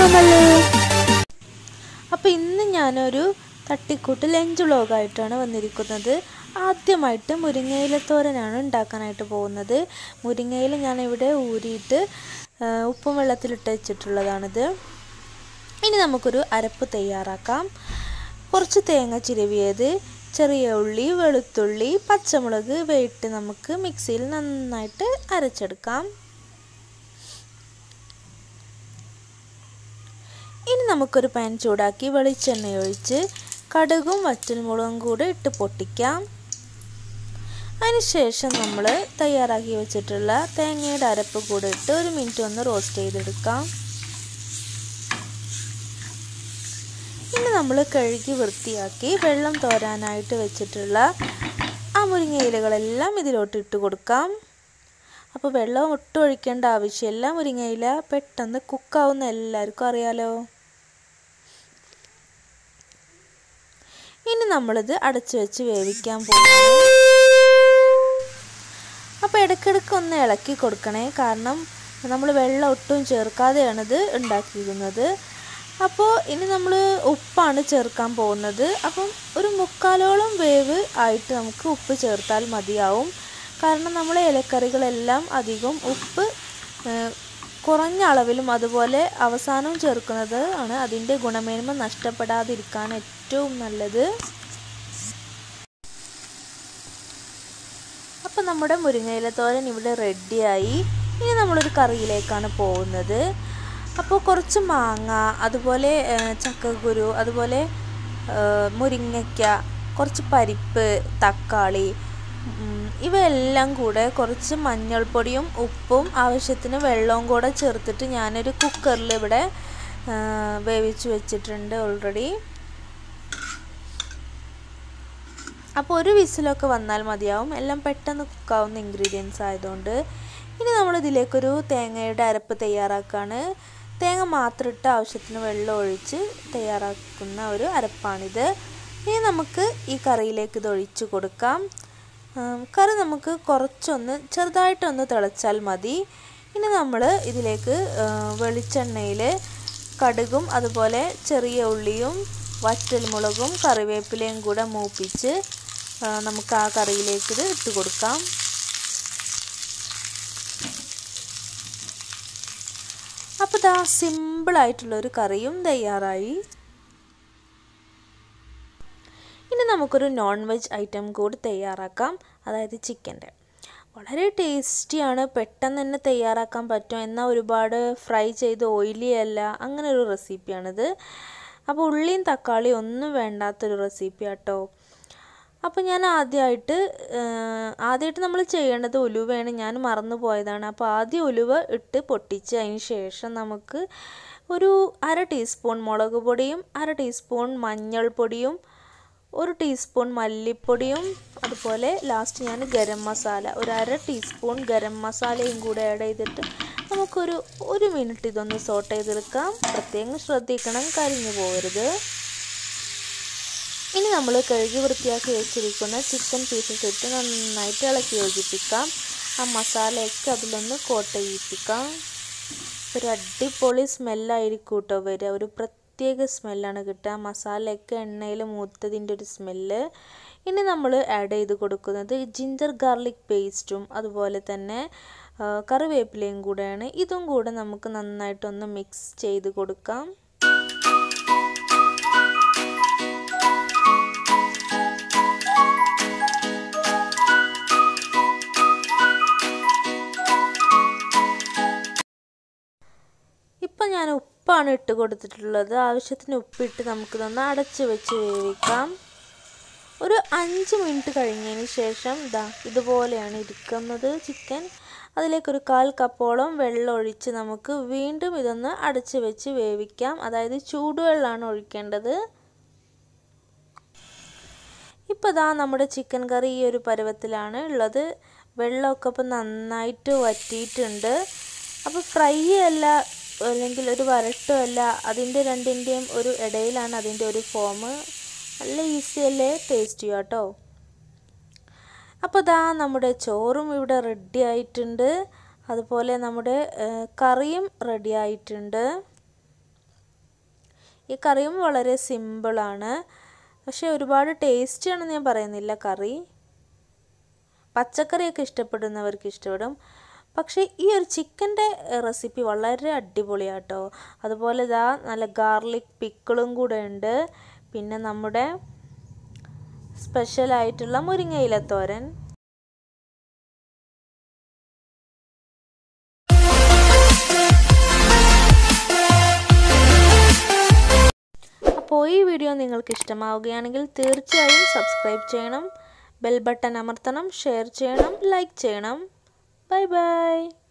സുഖമല്ലേ അപ്പോൾ ഇന്ന് ഞാനൊരു തട്ടിക്കൂട്ട് ലഞ്ച് വ്ളോഗായിട്ടാണ് വന്നിരിക്കുന്നത് ആദ്യമായിട്ട് മുരിങ്ങയില തോരനാണ് ഉണ്ടാക്കാനായിട്ട് പോകുന്നത് മുരിങ്ങയില ഞാനിവിടെ ഊരിയിട്ട് ആ, ഉപ്പും വെള്ളത്തിലിട്ട് വെച്ചിട്ടുള്ളതാണിത് ഇനി നമുക്കൊരു അരപ്പ് തയ്യാറാക്കാം കുറച്ച് തേങ്ങ ചിരവിയത് ചെറിയ ഉള്ളി വെളുത്തുള്ളി പച്ചമുളക് ഇവയിട്ട് നമുക്ക് മിക്സിയിൽ നന്നായിട്ട് അരച്ചെടുക്കാം ഇനി നമുക്കൊരു പാൻ ചൂടാക്കി വെളിച്ചെണ്ണ ഒഴിച്ച് കടുകും വറ്റൽമുളകും കൂടെ ഇട്ട് പൊട്ടിക്കാം അതിനുശേഷം നമ്മൾ തയ്യാറാക്കി വെച്ചിട്ടുള്ള തേങ്ങയുടെ അരപ്പ് കൂടെ ഇട്ട് ഒരു മിനിറ്റ് ഒന്ന് റോസ്റ്റ് ചെയ്തെടുക്കാം ഇനി നമ്മൾ കഴുകി വൃത്തിയാക്കി വെള്ളം തോരാനായിട്ട് വെച്ചിട്ടുള്ള ആ മുരിങ്ങ ഇലകളെല്ലാം ഇതിലോട്ട് ഇട്ട് കൊടുക്കാം അപ്പോൾ വെള്ളം ഒട്ടും ഒഴിക്കേണ്ട ആവശ്യമില്ല മുരിങ്ങയില പെട്ടെന്ന് കുക്കാവുന്ന എല്ലാവർക്കും അറിയാലോ ഇനി നമ്മളിത് അടച്ചു വെച്ച് വേവിക്കാൻ പോകുന്നു അപ്പോൾ ഇടയ്ക്കിടയ്ക്ക് ഒന്ന് ഇളക്കി കൊടുക്കണേ കാരണം നമ്മൾ വെള്ളം ഒട്ടും ചേർക്കാതെയാണ് ഇത് ഉണ്ടാക്കിയിരുന്നത് അപ്പോൾ ഇനി നമ്മൾ ഉപ്പാണ് ചേർക്കാൻ പോകുന്നത് അപ്പം ഒരു മുക്കാലോളം വേവ് ആയിട്ട് നമുക്ക് ഉപ്പ് ചേർത്താൽ മതിയാവും കാരണം നമ്മൾ ഇലക്കറികളെല്ലാം അധികം ഉപ്പ് ഏഹ്, കുറഞ്ഞ അളവിലും അതുപോലെ അവസാനവും ചേർക്കുന്നത് ആണ് അതിൻ്റെ ഗുണമേന്മ നഷ്ടപ്പെടാതിരിക്കാൻ ഏറ്റവും നല്ലത് അപ്പം നമ്മുടെ മുരിങ്ങയില തോരൻ ഇവിടെ റെഡിയായി ഇനി നമ്മളൊരു കറിയിലേക്കാണ് പോകുന്നത് അപ്പോൾ കുറച്ച് മാങ്ങ അതുപോലെ ഏഹ്, ചക്കക്കുരു അതുപോലെ ഏഹ്, മുരിങ്ങയ്ക്ക കുറച്ച് പരിപ്പ് തക്കാളി ഉം, ഇവയെല്ലാം കൂടെ കുറച്ച് മഞ്ഞൾപ്പൊടിയും ഉപ്പും ആവശ്യത്തിന് വെള്ളവും കൂടെ ചേർത്തിട്ട് ഞാനൊരു കുക്കറിൽ ഇവിടെ ഏഹ്, വേവിച്ച് വെച്ചിട്ടുണ്ട് ഓൾറെഡി അപ്പോൾ ഒരു വിസിലൊക്കെ വന്നാൽ മതിയാവും എല്ലാം പെട്ടെന്ന് കുക്കാവുന്ന ഇൻഗ്രീഡിയൻസ് ആയതുകൊണ്ട് ഇനി നമ്മൾ ഇതിലേക്കൊരു തേങ്ങയുടെ അരപ്പ് തയ്യാറാക്കുകയാണ് തേങ്ങ മാത്രം ഇട്ട് ആവശ്യത്തിന് വെള്ളം ഒഴിച്ച് തയ്യാറാക്കുന്ന ഒരു അരപ്പാണിത് ഇനി നമുക്ക് ഈ കറിയിലേക്ക് ഇത് ഒഴിച്ച് കൊടുക്കാം ഉം, കറി നമുക്ക് കുറച്ചൊന്ന് ചെറുതായിട്ടൊന്ന് തിളച്ചാൽ മതി ഇനി നമ്മൾ ഇതിലേക്ക് വെളിച്ചെണ്ണയിൽ കടുകും അതുപോലെ ചെറിയ ഉള്ളിയും വറ്റൽമുളകും കറിവേപ്പിലയും കൂടെ മൂപ്പിച്ച് ആ, നമുക്ക് ആ കറിയിലേക്ക് ഇത് ഇട്ട് കൊടുക്കാം അപ്പോൾ ഇതാ സിമ്പിളായിട്ടുള്ളൊരു കറിയും തയ്യാറായി ഇനി നമുക്കൊരു നോൺ വെജ് ഐറ്റം കൂടി തയ്യാറാക്കാം അതായത് ചിക്കൻ്റെ വളരെ ടേസ്റ്റിയാണ് പെട്ടെന്ന് തന്നെ തയ്യാറാക്കാൻ പറ്റും എന്നാൽ ഒരുപാട് ഫ്രൈ ചെയ്ത് ഓയിലി അല്ല അങ്ങനെ ഒരു റെസിപ്പിയാണിത് അപ്പോൾ ഉള്ളിയും തക്കാളിയും ഒന്നും വേണ്ടാത്തൊരു റെസിപ്പി കേട്ടോ അപ്പോൾ ഞാൻ ആദ്യമായിട്ട് ആദ്യമായിട്ട് നമ്മൾ ചെയ്യേണ്ടത് ഉലുവയാണ് ഞാൻ മറന്നു പോയതാണ് അപ്പോൾ ആദ്യം ഉലുവ ഇട്ട് പൊട്ടിച്ച് അതിന് ശേഷം നമുക്ക് ഒരു അര ടീസ്പൂൺ മുളക് പൊടിയും അര ടീസ്പൂൺ മഞ്ഞൾപ്പൊടിയും ഒരു ടീസ്പൂൺ മല്ലിപ്പൊടിയും അതുപോലെ ലാസ്റ്റ് ഞാൻ ഗരം മസാല ഒരു അര ടീസ്പൂൺ ഗരം മസാലയും കൂടെ ആഡ് ചെയ്തിട്ട് നമുക്കൊരു ഒരു മിനിറ്റ് ഇതൊന്ന് സോട്ട് ചെയ്തെടുക്കാം പ്രത്യേകം ശ്രദ്ധിക്കണം കരിഞ്ഞു പോകരുത് ഇനി നമ്മൾ കഴുകി വൃത്തിയാക്കി വെച്ചിരിക്കുന്ന ചിക്കൻ പീസസ് ഇട്ട് നന്നായിട്ട് ഇളക്കി യോജിപ്പിക്കാം ആ മസാലയൊക്കെ അതിലൊന്ന് കോട്ട് ചെയ്യിപ്പിക്കാം ഒരു അടിപൊളി സ്മെല്ലായിരിക്കും കേട്ടോ വരിക ഒരു പ്രത്യേക സ്മെല്ലാണ് കിട്ടുക മസാലയൊക്കെ എണ്ണയിൽ മൂത്തതിൻ്റെ ഒരു സ്മെല്ല് ഇനി നമ്മൾ ആഡ് ചെയ്ത് കൊടുക്കുന്നത് ജിഞ്ചർ ഗാർലിക് പേസ്റ്റും അതുപോലെ തന്നെ ആ, കറിവേപ്പിലയും കൂടെയാണ് ഇതും കൂടെ നമുക്ക് നന്നായിട്ടൊന്ന് മിക്സ് ചെയ്ത് കൊടുക്കാം ഇപ്പം ഞാൻ ഉപ്പാണ് ഇട്ട് കൊടുത്തിട്ടുള്ളത് ആവശ്യത്തിന് ഉപ്പിട്ട് നമുക്കിതൊന്ന് അടച്ച് വെച്ച് വേവിക്കാം ഒരു അഞ്ച് മിനിറ്റ് കഴിഞ്ഞതിന് ശേഷം ഇതാ ഇതുപോലെയാണ് ഇരിക്കുന്നത് ചിക്കൻ അതിലേക്കൊരു കാൽ കപ്പോളം വെള്ളം ഒഴിച്ച് നമുക്ക് വീണ്ടും ഇതൊന്ന് അടച്ച് വെച്ച് വേവിക്കാം അതായത് ചൂടുവെള്ളമാണ് ഒഴിക്കേണ്ടത് ഇപ്പോൾ ഇതാ നമ്മുടെ ചിക്കൻ കറി ഈ ഒരു പരുവത്തിലാണ് ഉള്ളത് വെള്ളമൊക്കെ ഇപ്പം നന്നായിട്ട് വറ്റിയിട്ടുണ്ട് അപ്പോൾ ഫ്രൈ അല്ല അല്ലെങ്കിൽ ഒരു വരട്ടും അല്ല അതിൻ്റെ രണ്ടിൻ്റെയും ഒരു ഇടയിലാണ് അതിൻ്റെ ഒരു ഫോം നല്ല ഈസി അല്ലേ ടേസ്റ്റ് ചെയ്യുക കേട്ടോ അപ്പോൾ ഇതാ നമ്മുടെ ചോറും ഇവിടെ റെഡി ആയിട്ടുണ്ട് അതുപോലെ നമ്മുടെ ഏഹ്, കറിയും റെഡി ആയിട്ടുണ്ട് ഈ കറിയും വളരെ സിമ്പിളാണ് പക്ഷേ ഒരുപാട് ടേസ്റ്റിയാണെന്ന് ഞാൻ പറയുന്നില്ല കറി പച്ചക്കറിയൊക്കെ ഇഷ്ടപ്പെടുന്നവർക്ക് ഇഷ്ടപ്പെടും പക്ഷേ ഈ ഒരു ചിക്കൻ്റെ റെസിപ്പി വളരെ അടിപൊളിയാട്ടോ അതുപോലെ ഇതാ നല്ല ഗാർലിക് പിക്കിളും കൂടെ ഉണ്ട് പിന്നെ നമ്മുടെ സ്പെഷ്യലായിട്ടുള്ള മുരിങ്ങയിലത്തോരൻ അപ്പോൾ ഈ വീഡിയോ നിങ്ങൾക്ക് ഇഷ്ടമാവുകയാണെങ്കിൽ തീർച്ചയായും സബ്സ്ക്രൈബ് ചെയ്യണം ബെൽ ബട്ടൺ അമർത്തണം ഷെയർ ചെയ്യണം ലൈക്ക് ചെയ്യണം ബൈ ബൈ